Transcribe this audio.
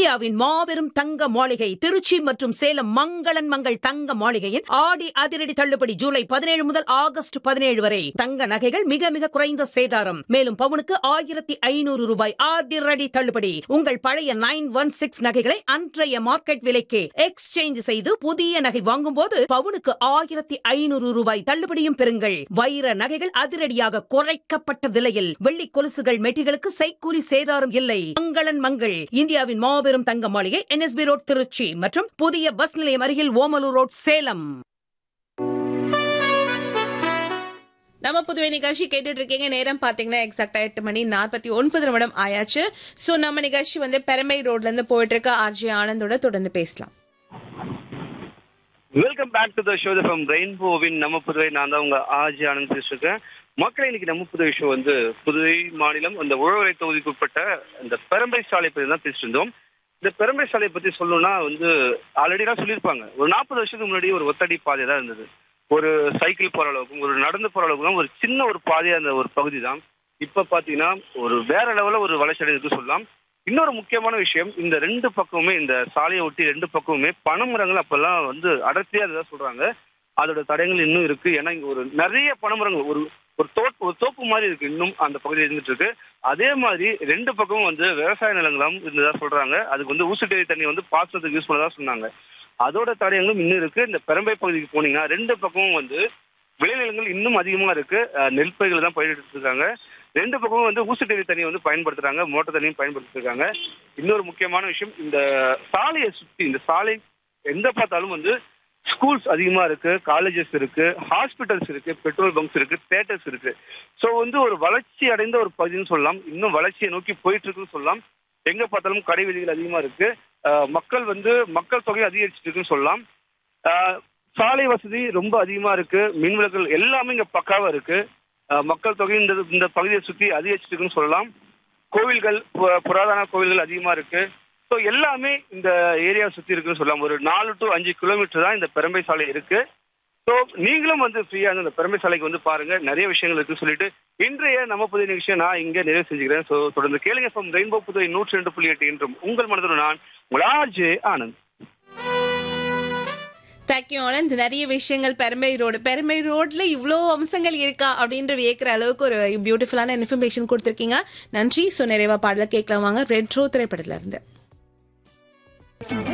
இந்தியாவின் மாபெரும் தங்க மாளிகை திருச்சி மற்றும் சேலம் மங்களன் மங்கள் தங்க மாளிகையின் ஆடி அதிரடி தள்ளுபடி ஜூலை பதினேழு முதல் ஆகஸ்ட் பதினேழு வரை தங்க நகைகள் மிக மிக குறைந்த சேதாரம் மேலும் பவுனுக்கு ஆயிரத்தி ஐநூறு ரூபாய் அதிரடி தள்ளுபடி உங்கள் பழைய நைன் ஒன் சிக்ஸ் நகைகளை அன்றைய மார்க்கெட் விலைக்கு எக்ஸ்சேஞ்ச் செய்து புதிய நகை வாங்கும்போது பவுனுக்கு ஆயிரத்தி ஐநூறு ரூபாய் தள்ளுபடியும் பெறுங்கள் வைர நகைகள் அதிரடியாக குறைக்கப்பட்ட விலையில் வெள்ளி கொலுசுகள் மெட்டிகளுக்கு செய்கூலி சேதாரம் இல்லை மங்களன் மங்கள் இந்தியாவின் மாபெரும் தங்க மாளிகை என்எஸ்பி ரோட் திருச்சி மற்றும் புதிய பஸ் நிலையம் அருகில் ஓமலூர் ரோட் சேலம் நம்ம புதுவை நிகழ்ச்சி கேட்டுட்டு இருக்கீங்க நேரம் பாத்தீங்கன்னா எக்ஸாக்டா எட்டு மணி நாற்பத்தி ஒன்பது நிமிடம் ஆயாச்சு சோ நம்ம நிகழ்ச்சி வந்து பெருமை ரோட்ல இருந்து போயிட்டு இருக்க ஆர்ஜி ஆனந்தோட தொடர்ந்து பேசலாம் welcome back to the show from ரெயின்போவின் நம்ம புதுவை நான் தான் உங்க ஆஜி ஆனந்த் பேசிட்டு இருக்கேன் மக்களே இன்னைக்கு நம்ம புதுவை ஷோ வந்து புதுவை மாநிலம் அந்த உழவரை தொகுதிக்கு உட்பட்ட இந்த பெரம்பை சாலை பற்றி தான் பேசிட்டு இருந்தோம் இந்த பெரம்பை சாலையை பத்தி சொல்லணும்னா வந்து ஆல்ரெடிலாம் சொல்லியிருப்பாங்க ஒரு நாற்பது வருஷத்துக்கு முன்னாடி ஒரு ஒத்தடி பாதை தான் இருந்தது ஒரு சைக்கிள் போற அளவுக்கும் ஒரு நடந்து போற அளவுக்கும் ஒரு சின்ன ஒரு பாதையா இருந்த ஒரு பகுதி தான் இப்ப பாத்தீங்கன்னா ஒரு வேற லெவல்ல ஒரு வளர்ச்சி அடைந்தது சொல்லலாம் இன்னொரு முக்கியமான விஷயம் இந்த ரெண்டு பக்கமுமே இந்த சாலையை ஒட்டி ரெண்டு பக்கமுமே பனைமரங்கள் அப்பெல்லாம் வந்து அடர்த்தியா இருந்ததா சொல்றாங்க அதோட தடயங்கள் இன்னும் இருக்கு ஏன்னா இங்க ஒரு நிறைய பனைமரங்கள் ஒரு ஒரு தோப்பு ஒரு தோப்பு மாதிரி இருக்கு இன்னும் அந்த பகுதியில் இருந்துட்டு இருக்கு அதே மாதிரி ரெண்டு பக்கமும் வந்து விவசாய நிலங்களும் இருந்ததா சொல்றாங்க அதுக்கு வந்து ஊசுட்டேரி தண்ணி வந்து பாசனத்துக்கு யூஸ் பண்ணதா சொன்னாங்க அதோட தடயங்களும் இன்னும் இருக்கு இந்த பெரம்பை பகுதிக்கு போனீங்கன்னா ரெண்டு பக்கமும் வந்து விளைநிலங்கள் இன்னும் அதிகமா இருக்கு அஹ் நெல் பயிர்கள் தான் பயிரிட்டு இருக்காங்க ரெண்டு பக்கமும் வந்து ஊசுட்டேரி தண்ணியை வந்து பயன்படுத்துறாங்க மோட்டர் தண்ணியும் பயன்படுத்திட்டு இருக்காங்க இன்னொரு முக்கியமான விஷயம் இந்த சாலையை சுற்றி இந்த சாலை எங்க பார்த்தாலும் வந்து ஸ்கூல்ஸ் அதிகமா இருக்கு காலேஜஸ் இருக்கு ஹாஸ்பிட்டல்ஸ் இருக்கு பெட்ரோல் பங்க்ஸ் இருக்கு தேட்டர்ஸ் இருக்கு ஸோ வந்து ஒரு வளர்ச்சி அடைந்த ஒரு பகுதின்னு சொல்லலாம் இன்னும் வளர்ச்சியை நோக்கி போயிட்டு இருக்குன்னு சொல்லலாம் எங்க பார்த்தாலும் கடை வீதிகள் அதிகமா இருக்கு அஹ் மக்கள் வந்து மக்கள் தொகை அதிகரிச்சிட்டு இருக்குன்னு சொல்லலாம் அஹ் சாலை வசதி ரொம்ப அதிகமா இருக்கு மின் விளக்குகள் எல்லாமே இங்க பக்காவா இருக்கு அஹ் மக்கள் தொகை இந்த இந்த பகுதியை சுத்தி அதிகரிச்சிட்டு இருக்குன்னு சொல்லலாம் கோவில்கள் பு- புராதன கோவில்கள் அதிகமா இருக்கு ஸோ எல்லாமே இந்த ஏரியா சுத்தி இருக்குன்னு சொல்லலாம் ஒரு நாலு டு அஞ்சு கிலோமீட்டர் தான் இந்த பெரம்பை சாலை இருக்கு ஸோ நீங்களும் வந்து ஃப்ரீயா இந்த பெரம்பை சாலைக்கு வந்து பாருங்க நிறைய விஷயங்கள் இருக்குன்னு சொல்லிட்டு இன்றைய நம்ம புதிய நிகழ்ச்சியை நான் இங்க நிறைவு செஞ்சுக்கிறேன் ஸோ தொடர்ந்து கேளுங்க ஃப்ரம் ரெயின்போ புதுவை நூற்றி ரெண்டு புள்ளி எட்டு என்றும் உங்கள் மனதுடன் நான் உங்கள் ஆர்ஜே ஆனந்த் தேங்க்யூ ஆனந்த் நிறைய விஷயங்கள் பெருமை ரோடு பெருமை ரோட்ல இவ்வளோ அம்சங்கள் இருக்கா அப்படின்ற வியக்கிற அளவுக்கு ஒரு பியூட்டிஃபுல்லான இன்ஃபர்மேஷன் கொடுத்துருக்கீங்க நன்றி ஸோ நிறைவா பாடல கேட்கலாம் வாங்க ரெட்ரோ திரைப்படத்துல இருந்து